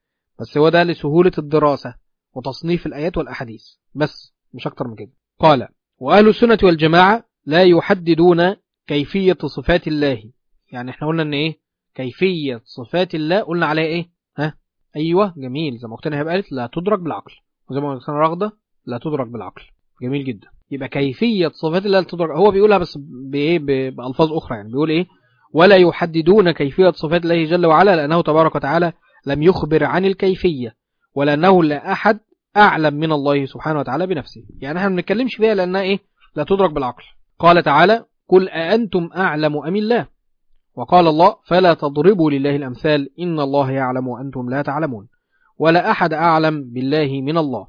Speaker 2: بس هو ده لسهولة الدراسة وتصنيف الآيات والأحاديث بس مش أكتر من كده قال وأهل السنة والجماعة لا يحددون كيفية صفات الله يعني احنا قلنا ان ايه كيفية صفات الله قلنا عليها ايه ها ايوه جميل زي ما اختنا هي قالت لا تدرك بالعقل وزي ما قلنا رغدة لا تدرك بالعقل جميل جدا يبقى كيفية صفات الله لا تدرك هو بيقولها بس بإيه ب- بألفاظ أخرى يعني بيقول إيه ولا يحددون كيفية صفات الله جل وعلا لأنه تبارك وتعالى لم يخبر عن الكيفية ولأنه لا أحد أعلم من الله سبحانه وتعالى بنفسه يعني احنا ما بنتكلمش فيها لأنها إيه لا تدرك بالعقل قال تعالى قل أأنتم أعلم أم الله وقال الله فلا تضربوا لله الأمثال إن الله يعلم وأنتم لا تعلمون ولا أحد أعلم بالله من الله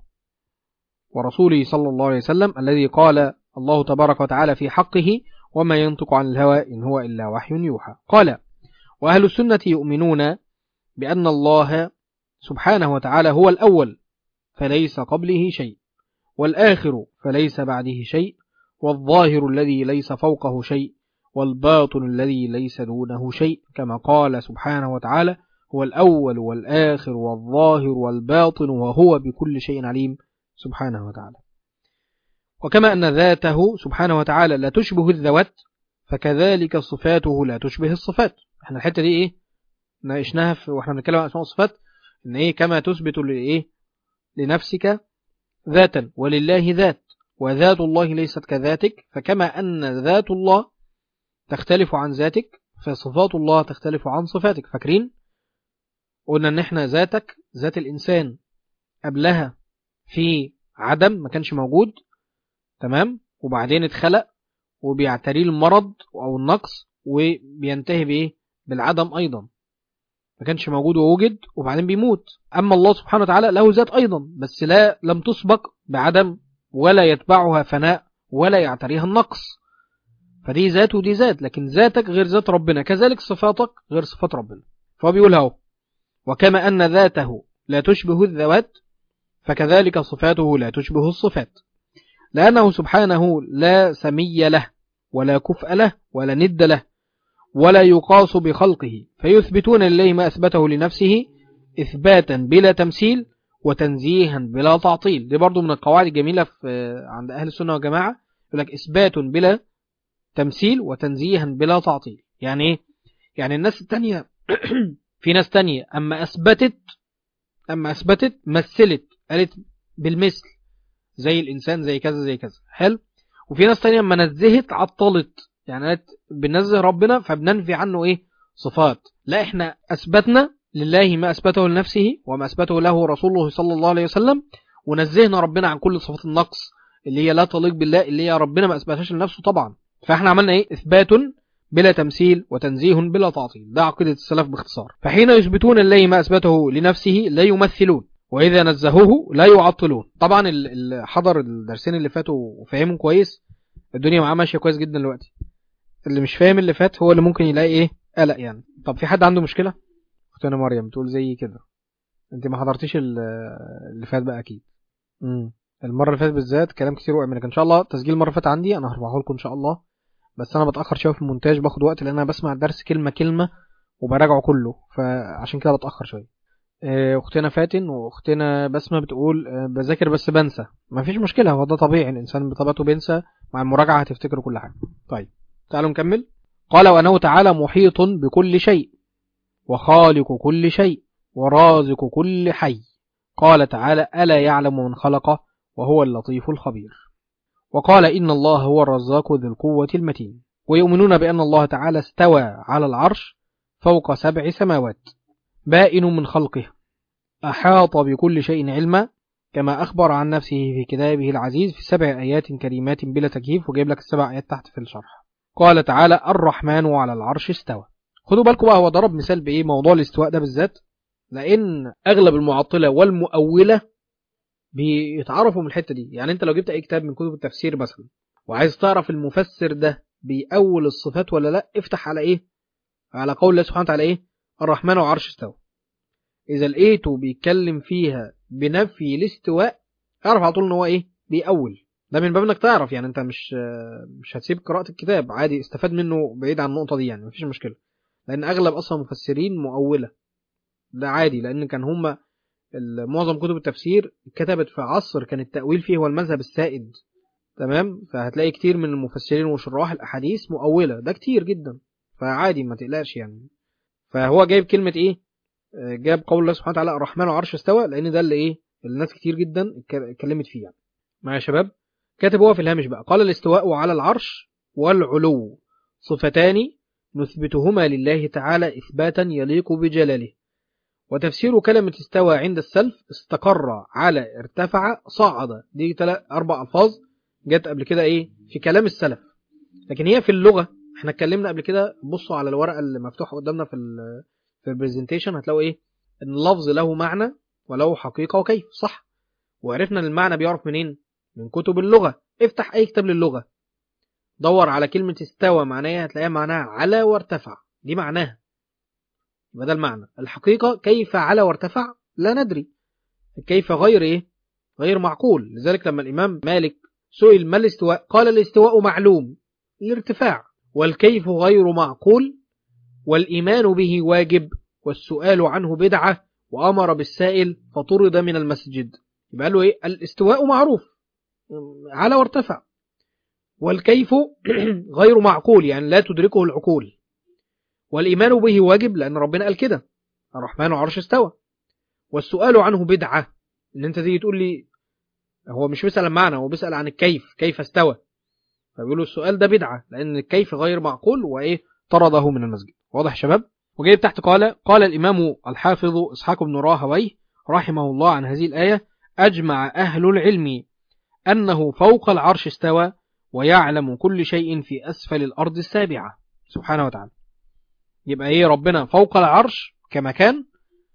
Speaker 2: ورسوله صلى الله عليه وسلم الذي قال الله تبارك وتعالى في حقه وما ينطق عن الهوى إن هو إلا وحي يوحى قال وأهل السنة يؤمنون بأن الله سبحانه وتعالى هو الأول فليس قبله شيء والآخر فليس بعده شيء والظاهر الذي ليس فوقه شيء والباطن الذي ليس دونه شيء كما قال سبحانه وتعالى هو الأول والآخر والظاهر والباطن وهو بكل شيء عليم سبحانه وتعالى وكما أن ذاته سبحانه وتعالى لا تشبه الذوات فكذلك صفاته لا تشبه الصفات احنا الحتة دي ايه ناقشناها في واحنا بنتكلم عن اسماء الصفات ان ايه كما تثبت لايه لنفسك ذاتا ولله ذات وذات الله ليست كذاتك فكما أن ذات الله تختلف عن ذاتك فصفات الله تختلف عن صفاتك فاكرين قلنا ان احنا ذاتك ذات الانسان قبلها في عدم ما كانش موجود تمام وبعدين اتخلق وبيعتريه المرض او النقص وبينتهي بايه بالعدم ايضا ما كانش موجود ووجد وبعدين بيموت اما الله سبحانه وتعالى له ذات ايضا بس لا لم تسبق بعدم ولا يتبعها فناء ولا يعتريها النقص فدي ذات ودي ذات لكن ذاتك غير ذات ربنا كذلك صفاتك غير صفات ربنا فهو بيقول اهو وكما أن ذاته لا تشبه الذوات فكذلك صفاته لا تشبه الصفات لأنه سبحانه لا سمي له ولا كفء له ولا ند له ولا يقاس بخلقه فيثبتون لله ما أثبته لنفسه إثباتا بلا تمثيل وتنزيها بلا تعطيل دي برضو من القواعد الجميلة في عند أهل السنة والجماعة يقول لك إثبات بلا تمثيل وتنزيها بلا تعطيل يعني إيه؟ يعني الناس التانية في ناس تانية أما أثبتت أما أثبتت مثلت قالت بالمثل زي الإنسان زي كذا زي كذا حلو وفي ناس تانية أما نزهت عطلت يعني قالت بنزه ربنا فبننفي عنه إيه صفات لا إحنا أثبتنا لله ما أثبته لنفسه وما أثبته له رسوله صلى الله عليه وسلم ونزهنا ربنا عن كل صفات النقص اللي هي لا تليق بالله اللي هي ربنا ما أثبتهاش لنفسه طبعا فإحنا عملنا إيه إثبات بلا تمثيل وتنزيه بلا تعطيل ده عقيدة السلف باختصار فحين يثبتون لله ما أثبته لنفسه لا يمثلون وإذا نزهوه لا يعطلون طبعا اللي حضر الدرسين اللي فاتوا وفهمهم كويس الدنيا معاه ماشية كويس جدا دلوقتي اللي مش فاهم اللي فات هو اللي ممكن يلاقي ايه قلق يعني طب في حد عنده مشكلة اختنا مريم تقول زي كده انت ما حضرتيش اللي فات بقى اكيد امم المرة اللي فاتت بالذات كلام كتير وقع منك ان شاء الله تسجيل المرة اللي فاتت عندي انا هرفعه لكم ان شاء الله بس انا بتاخر شويه في المونتاج باخد وقت لان انا بسمع الدرس كلمه كلمه وبراجعه كله فعشان كده بتاخر شويه اختنا فاتن واختنا بسمه بتقول بذاكر بس بنسى مفيش مشكله هو ده طبيعي الانسان بطبيعته بينسى مع المراجعه هتفتكر كل حاجه طيب تعالوا نكمل قال وانه تعالى محيط بكل شيء وخالق كل شيء ورازق كل حي قال تعالى الا يعلم من خلق وهو اللطيف الخبير وقال إن الله هو الرزاق ذو القوة المتين ويؤمنون بأن الله تعالى استوى على العرش فوق سبع سماوات بائن من خلقه أحاط بكل شيء علما كما أخبر عن نفسه في كتابه العزيز في سبع آيات كريمات بلا تكييف وجايب لك السبع آيات تحت في الشرح قال تعالى الرحمن على العرش استوى خدوا بالكم بقى هو ضرب مثال بإيه موضوع الاستواء ده بالذات لأن أغلب المعطلة والمؤولة بيتعرفوا من الحتة دي يعني انت لو جبت اي كتاب من كتب التفسير مثلا وعايز تعرف المفسر ده بيأول الصفات ولا لا افتح على ايه على قول الله سبحانه وتعالى ايه الرحمن وعرش استوى اذا لقيته بيتكلم فيها بنفي الاستواء اعرف على طول ان هو ايه بيأول ده من باب انك تعرف يعني انت مش مش هتسيب قراءة الكتاب عادي استفاد منه بعيد عن النقطة دي يعني مفيش مشكلة لان اغلب اصلا مفسرين مؤولة ده عادي لان كان هما معظم كتب التفسير كتبت في عصر كان التأويل فيه هو المذهب السائد تمام فهتلاقي كتير من المفسرين وشراح الأحاديث مؤولة ده كتير جدا فعادي ما تقلقش يعني فهو جايب كلمة إيه جاب قول الله سبحانه وتعالى الرحمن وعرش استوى لأن ده اللي إيه الناس كتير جدا اتكلمت فيه يعني معايا يا شباب كاتب هو في الهامش بقى قال الاستواء على العرش والعلو صفتان نثبتهما لله تعالى إثباتا يليق بجلاله وتفسير كلمة استوى عند السلف استقر على ارتفع صعد دي تلات أربع ألفاظ جت قبل كده إيه في كلام السلف لكن هي في اللغة احنا اتكلمنا قبل كده بصوا على الورقة اللي مفتوحة قدامنا في ال في البرزنتيشن هتلاقوا إيه إن اللفظ له معنى وله حقيقة وكيف صح وعرفنا ان المعنى بيعرف منين من كتب اللغة افتح اي كتاب للغة دور على كلمة استوى معناها هتلاقيها معناها على وارتفع دي معناها يبقى ده المعنى الحقيقة كيف على وارتفع لا ندري كيف غير ايه غير معقول لذلك لما الامام مالك سئل ما الاستواء قال الاستواء معلوم الارتفاع والكيف غير معقول والإيمان به واجب والسؤال عنه بدعة وأمر بالسائل فطرد من المسجد يبقى له إيه الاستواء معروف على وارتفع والكيف غير معقول يعني لا تدركه العقول والإيمان به واجب لأن ربنا قال كده الرحمن عرش استوى والسؤال عنه بدعة إن أنت تيجي تقول لي هو مش بيسأل عن معنى هو بيسأل عن الكيف كيف استوى فبيقولوا السؤال ده بدعة لأن الكيف غير معقول وإيه طرده من المسجد واضح شباب وجايب تحت قال قال الإمام الحافظ إسحاق بن راهويه رحمه الله عن هذه الآية أجمع أهل العلم أنه فوق العرش استوى ويعلم كل شيء في أسفل الأرض السابعة سبحانه وتعالى يبقى إيه ربنا فوق العرش كمكان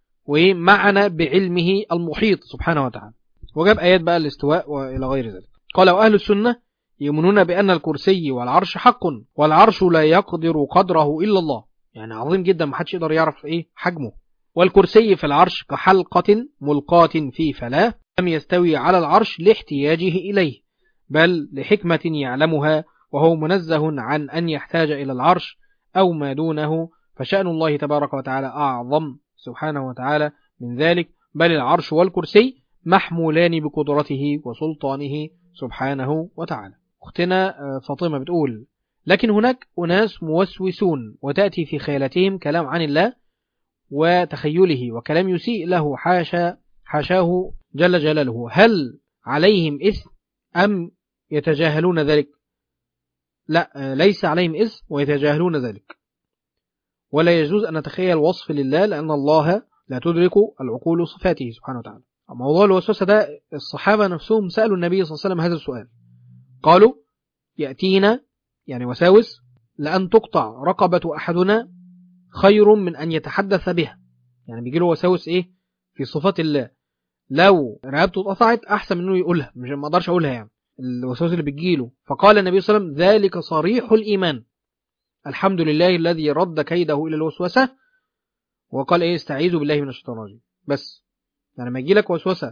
Speaker 2: ومعنا بعلمه المحيط سبحانه وتعالى وجاب آيات بقى الاستواء وإلى غير ذلك قال وأهل السنة يؤمنون بأن الكرسي والعرش حق والعرش لا يقدر قدره إلا الله يعني عظيم جدا ما حدش يقدر يعرف إيه حجمه والكرسي في العرش كحلقة ملقاة في فلاة لم يستوي على العرش لاحتياجه إليه بل لحكمة يعلمها وهو منزه عن أن يحتاج إلى العرش أو ما دونه فشأن الله تبارك وتعالى أعظم سبحانه وتعالى من ذلك بل العرش والكرسي محمولان بقدرته وسلطانه سبحانه وتعالى أختنا فاطمة بتقول لكن هناك أناس موسوسون وتأتي في خيالتهم كلام عن الله وتخيله وكلام يسيء له حاشا حاشاه جل جلاله هل عليهم إثم أم يتجاهلون ذلك لا ليس عليهم إثم ويتجاهلون ذلك ولا يجوز أن نتخيل وصف لله لأن الله لا تدرك العقول صفاته سبحانه وتعالى موضوع الوسوسة ده الصحابة نفسهم سألوا النبي صلى الله عليه وسلم هذا السؤال قالوا يأتينا يعني وساوس لأن تقطع رقبة أحدنا خير من أن يتحدث بها يعني بيجي له وساوس إيه في صفات الله لو رقبته اتقطعت أحسن من إنه يقولها مش ما أقدرش أقولها يعني الوساوس اللي بتجيله فقال النبي صلى الله عليه وسلم ذلك صريح الإيمان الحمد لله الذي رد كيده إلى الوسوسة وقال إيه استعيذوا بالله من الشيطان الرجيم بس يعني لما يجي لك وسوسة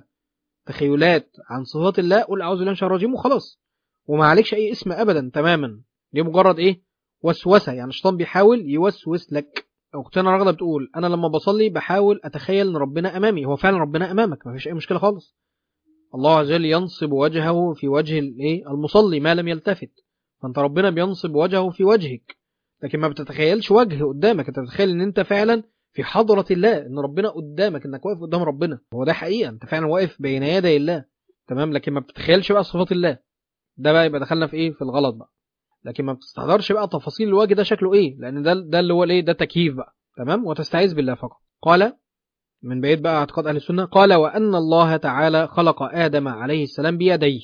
Speaker 2: تخيلات عن صفات الله قول أعوذ بالله من الشيطان الرجيم وخلاص وما عليكش أي اسم أبدا تماما دي مجرد إيه وسوسة يعني الشيطان بيحاول يوسوس لك أختنا رغدة بتقول أنا لما بصلي بحاول أتخيل إن ربنا أمامي هو فعلا ربنا أمامك ما فيش أي مشكلة خالص الله عز وجل ينصب وجهه في وجه الايه المصلي ما لم يلتفت فانت ربنا بينصب وجهه في وجهك لكن ما بتتخيلش وجه قدامك انت بتتخيل ان انت فعلا في حضرة الله ان ربنا قدامك انك واقف قدام ربنا هو ده حقيقة انت فعلا واقف بين يدي الله تمام لكن ما بتتخيلش بقى صفات الله ده بقى يبقى دخلنا في ايه في الغلط بقى لكن ما بتستحضرش بقى تفاصيل الوجه ده شكله ايه لان ده ده اللي هو الايه ده تكييف بقى تمام وتستعيذ بالله فقط قال من بيت بقى اعتقاد اهل السنه قال وان الله تعالى خلق ادم عليه السلام بيديه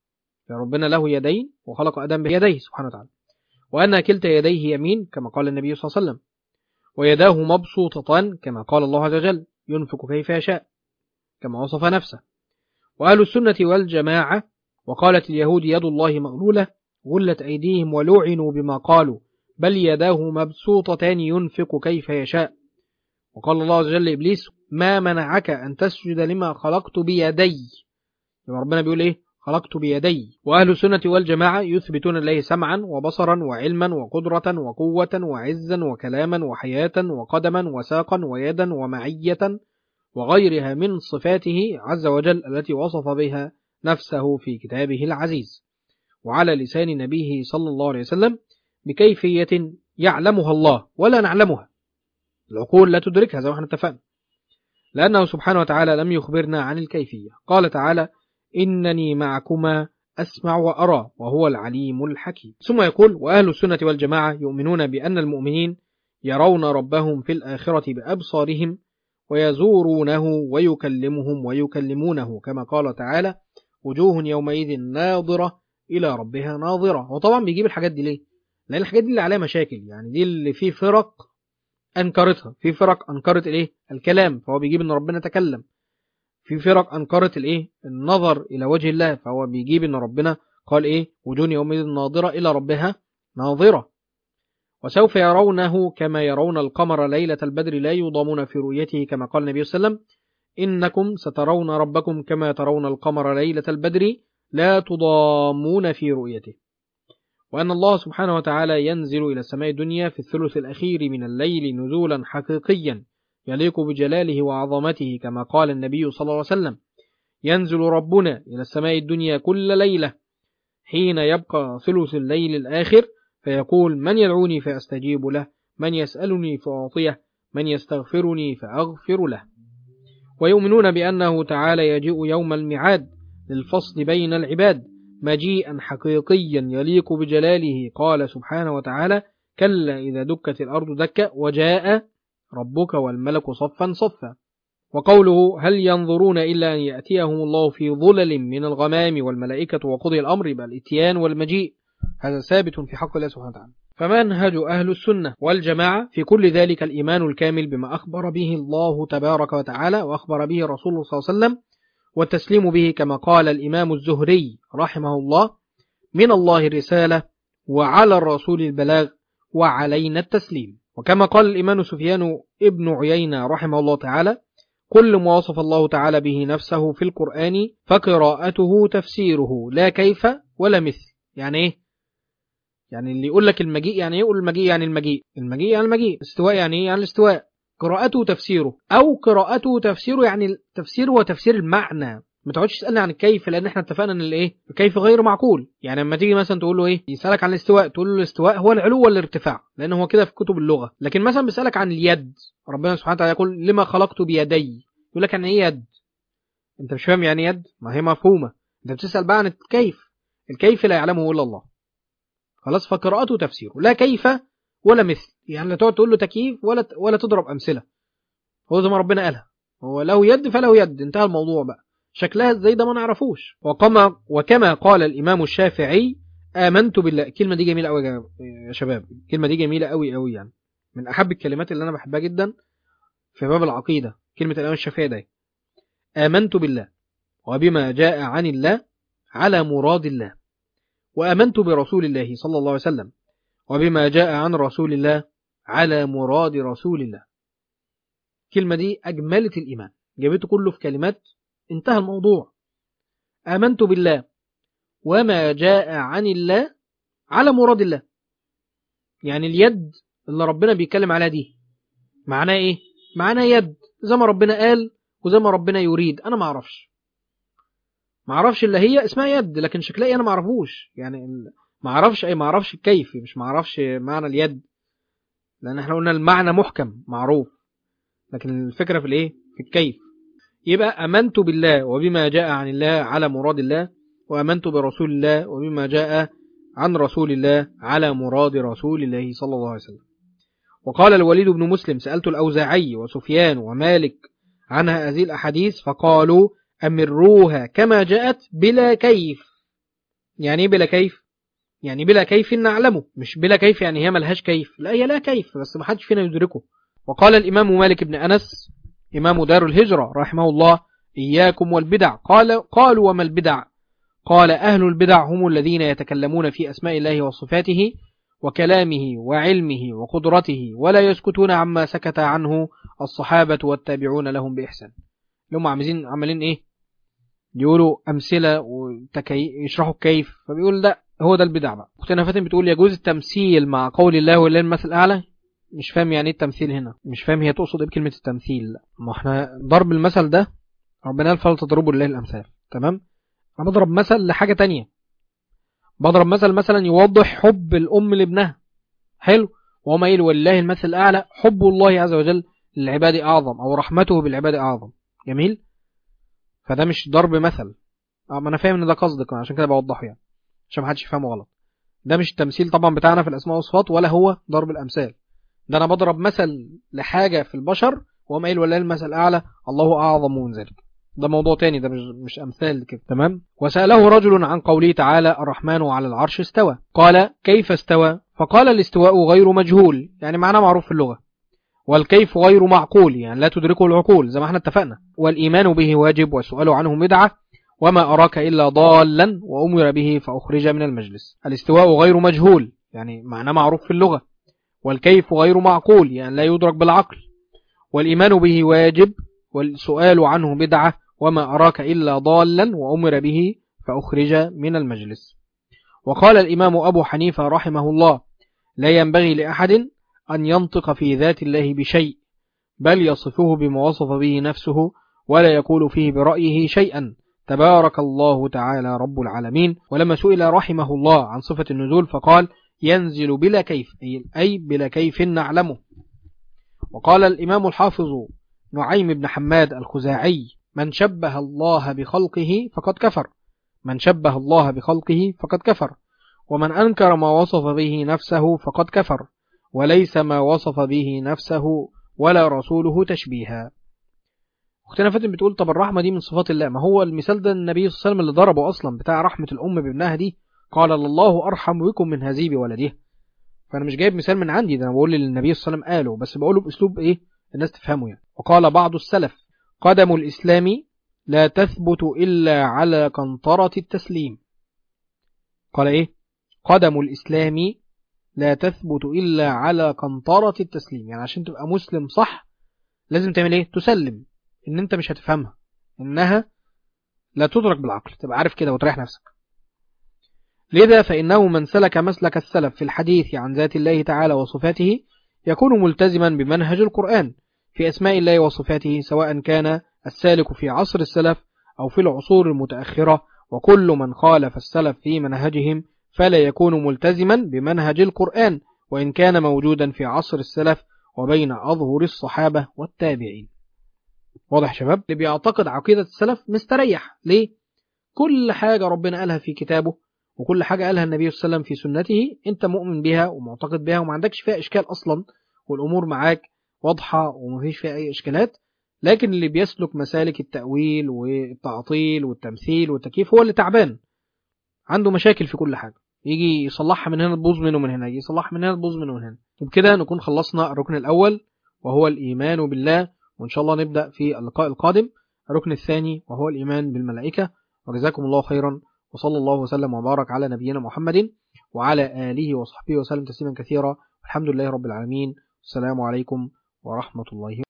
Speaker 2: يا ربنا له يدين وخلق ادم بيديه سبحانه وتعالى وان كلتا يديه يمين كما قال النبي صلى الله عليه وسلم ويداه مبسوطتان كما قال الله عز وجل ينفق كيف يشاء كما وصف نفسه وأهل السنة والجماعة وقالت اليهود يد الله مغلولة غلت أيديهم ولعنوا بما قالوا بل يداه مبسوطتان ينفق كيف يشاء وقال الله عز وجل لإبليس ما منعك أن تسجد لما خلقت بيدي يبقى ربنا بيقول إيه خلقت بيدي وأهل السنة والجماعة يثبتون الله سمعا وبصرا وعلما وقدرة وقوة وعزا وكلاما وحياة وقدما وساقا ويدا ومعية وغيرها من صفاته عز وجل التي وصف بها نفسه في كتابه العزيز وعلى لسان نبيه صلى الله عليه وسلم بكيفية يعلمها الله ولا نعلمها العقول لا تدركها زي ما احنا اتفقنا لأنه سبحانه وتعالى لم يخبرنا عن الكيفية قال تعالى إنني معكما أسمع وأرى وهو العليم الحكيم ثم يقول وأهل السنة والجماعة يؤمنون بأن المؤمنين يرون ربهم في الآخرة بأبصارهم ويزورونه ويكلمهم ويكلمونه كما قال تعالى وجوه يومئذ ناظرة إلى ربها ناظرة وطبعا بيجيب الحاجات دي ليه لأن الحاجات دي اللي عليها مشاكل يعني دي اللي فيه فرق أنكرتها في فرق أنكرت الإيه الكلام فهو بيجيب إن ربنا تكلم في فرق أنكرت الإيه النظر إلى وجه الله فهو بيجيب إن ربنا قال إيه وجوه يومئذ ناظرة إلى ربها ناظرة وسوف يرونه كما يرون القمر ليلة البدر لا يضامون في رؤيته كما قال النبي صلى الله عليه وسلم إنكم سترون ربكم كما ترون القمر ليلة البدر لا تضامون في رؤيته وأن الله سبحانه وتعالى ينزل إلى السماء الدنيا في الثلث الأخير من الليل نزولا حقيقيا يليق بجلاله وعظمته كما قال النبي صلى الله عليه وسلم ينزل ربنا إلى السماء الدنيا كل ليلة حين يبقى ثلث الليل الآخر فيقول من يدعوني فأستجيب له من يسألني فأعطيه من يستغفرني فأغفر له ويؤمنون بأنه تعالى يجيء يوم الميعاد للفصل بين العباد مجيئا حقيقيا يليق بجلاله قال سبحانه وتعالى كلا إذا دكت الأرض دكا وجاء ربك والملك صفا صفا وقوله هل ينظرون إلا أن يأتيهم الله في ظلل من الغمام والملائكة وقضي الأمر بل الاتيان والمجيء هذا ثابت في حق الله سبحانه وتعالى فمنهج أهل السنة والجماعة في كل ذلك الإيمان الكامل بما أخبر به الله تبارك وتعالى وأخبر به رسوله صلى الله عليه وسلم والتسليم به كما قال الإمام الزهري رحمه الله من الله الرسالة وعلى الرسول البلاغ وعلينا التسليم وكما قال الإمام سفيان ابن عيينة رحمه الله تعالى كل ما وصف الله تعالى به نفسه في القرآن فقراءته تفسيره لا كيف ولا مثل يعني ايه يعني اللي يقول لك المجيء يعني ايه يقول المجيء يعني المجيء المجيء يعني المجيء استواء يعني ايه يعني الاستواء قراءته تفسيره او قراءته تفسيره يعني التفسير هو تفسير المعنى ما تقعدش تسالني عن الكيف لان احنا اتفقنا ان الايه الكيف غير معقول يعني لما تيجي مثلا تقول له ايه يسالك عن الاستواء تقول له الاستواء هو العلو ولا الارتفاع لان هو كده في كتب اللغه لكن مثلا بيسالك عن اليد ربنا سبحانه وتعالى يقول لما خلقت بيدي يقول لك يعني ايه يد انت مش فاهم يعني يد ما هي مفهومه انت بتسال بقى عن الكيف الكيف لا يعلمه الا الله خلاص فقراءته تفسيره لا كيف ولا مثل يعني لا تقعد تقول له تكييف ولا ولا تضرب امثله هو زي ما ربنا قالها هو له يد فله يد انتهى الموضوع بقى شكلها ازاي ده ما نعرفوش وكما وكما قال الامام الشافعي امنت بالله الكلمه دي جميله قوي يا شباب الكلمه دي جميله قوي قوي يعني من احب الكلمات اللي انا بحبها جدا في باب العقيده كلمه الامام الشافعي ده امنت بالله وبما جاء عن الله على مراد الله وامنت برسول الله صلى الله عليه وسلم وبما جاء عن رسول الله على مراد رسول الله الكلمة دي أجملت الإيمان جابته كله في كلمات انتهى الموضوع آمنت بالله وما جاء عن الله على مراد الله يعني اليد اللي ربنا بيتكلم عليها دي معناه ايه معناه يد زي ما ربنا قال وزي ما ربنا يريد انا ما اعرفش ما اعرفش اللي هي اسمها يد لكن شكلها ايه انا ما اعرفوش يعني ما اعرفش اي ما اعرفش الكيف مش ما اعرفش معنى اليد لان احنا قلنا المعنى محكم معروف لكن الفكره في الايه في الكيف يبقى امنت بالله وبما جاء عن الله على مراد الله وامنت برسول الله وبما جاء عن رسول الله على مراد رسول الله صلى الله عليه وسلم وقال الوليد بن مسلم سألت الأوزاعي وسفيان ومالك عن هذه الأحاديث فقالوا أمروها كما جاءت بلا كيف يعني ايه بلا كيف يعني بلا كيف نعلمه مش بلا كيف يعني هي ملهاش كيف لا هي لا كيف بس ما حدش فينا يدركه وقال الإمام مالك بن أنس إمام دار الهجرة رحمه الله إياكم والبدع قال قالوا وما البدع قال أهل البدع هم الذين يتكلمون في أسماء الله وصفاته وكلامه وعلمه وقدرته ولا يسكتون عما سكت عنه الصحابة والتابعون لهم بإحسان لهم عاملين عملين إيه يقولوا أمثلة ويشرحوا كيف فبيقول لا هو ده البدع بقى أختنا فاتن بتقول يجوز التمثيل مع قول الله ولله المثل الأعلى مش فاهم يعني ايه التمثيل هنا مش فاهم هي تقصد ايه بكلمة التمثيل ما احنا ضرب المثل ده ربنا قال فلا تضربوا لله الأمثال تمام أنا بضرب مثل لحاجة تانية بضرب مثل مثلا يوضح حب الأم لابنها حلو وما قال ولله المثل الأعلى حب الله عز وجل للعباد أعظم أو رحمته بالعباد أعظم جميل فده مش ضرب مثل اه ما انا فاهم ان ده قصدك عشان كده بوضحه يعني عشان ما حدش يفهمه غلط ده مش التمثيل طبعا بتاعنا في الاسماء والصفات ولا هو ضرب الامثال ده انا بضرب مثل لحاجه في البشر وهم قايل ولله المثل الاعلى الله اعظم من ذلك ده موضوع تاني ده مش مش امثال كده تمام وساله رجل عن قوله تعالى الرحمن على العرش استوى قال كيف استوى فقال الاستواء غير مجهول يعني معناه معروف في اللغه والكيف غير معقول يعني لا تدركه العقول زي ما احنا اتفقنا والإيمان به واجب والسؤال عنه بدعة وما أراك إلا ضالا وأمر به فأخرج من المجلس الاستواء غير مجهول يعني معناه معروف في اللغة والكيف غير معقول يعني لا يدرك بالعقل والإيمان به واجب والسؤال عنه بدعة وما أراك إلا ضالا وأمر به فأخرج من المجلس وقال الإمام أبو حنيفة رحمه الله لا ينبغي لأحد أن ينطق في ذات الله بشيء بل يصفه بما وصف به نفسه ولا يقول فيه برأيه شيئا تبارك الله تعالى رب العالمين ولما سئل رحمه الله عن صفة النزول فقال ينزل بلا كيف أي بلا كيف نعلمه وقال الإمام الحافظ نعيم بن حماد الخزاعي من شبه الله بخلقه فقد كفر من شبه الله بخلقه فقد كفر ومن أنكر ما وصف به نفسه فقد كفر وليس ما وصف به نفسه ولا رسوله تشبيها اختنا فاتن بتقول طب الرحمة دي من صفات الله ما هو المثال ده النبي صلى الله عليه وسلم اللي ضربه أصلا بتاع رحمة الأم بابنها دي قال الله أرحم بكم من هذه بولدها فأنا مش جايب مثال من عندي ده أنا بقول اللي النبي صلى الله عليه وسلم قاله بس بقوله بأسلوب إيه الناس تفهمه يعني وقال بعض السلف قدم الإسلام لا تثبت إلا على قنطرة التسليم قال إيه قدم الإسلام لا تثبت إلا على قنطرة التسليم يعني عشان تبقى مسلم صح لازم تعمل إيه تسلم إن أنت مش هتفهمها إنها لا تدرك بالعقل تبقى عارف كده وتريح نفسك لذا فإنه من سلك مسلك السلف في الحديث عن ذات الله تعالى وصفاته يكون ملتزما بمنهج القرآن في أسماء الله وصفاته سواء كان السالك في عصر السلف أو في العصور المتأخرة وكل من خالف السلف في منهجهم فلا يكون ملتزما بمنهج القرآن وإن كان موجودا في عصر السلف وبين أظهر الصحابة والتابعين واضح شباب اللي بيعتقد عقيدة السلف مستريح ليه كل حاجة ربنا قالها في كتابه وكل حاجة قالها النبي صلى الله عليه وسلم في سنته انت مؤمن بها ومعتقد بها وما عندكش فيها اشكال اصلا والامور معاك واضحة ومفيش فيها اي اشكالات لكن اللي بيسلك مسالك التأويل والتعطيل والتمثيل والتكييف هو اللي تعبان عنده مشاكل في كل حاجة يجي يصلحها من هنا تبوظ منه من هنا يجي يصلحها من هنا تبوظ منه من هنا وبكده نكون خلصنا الركن الأول وهو الإيمان بالله وإن شاء الله نبدأ في اللقاء القادم الركن الثاني وهو الإيمان بالملائكة وجزاكم الله خيرا وصلى الله وسلم وبارك على نبينا محمد وعلى آله وصحبه وسلم تسليما كثيرا والحمد لله رب العالمين السلام عليكم ورحمة الله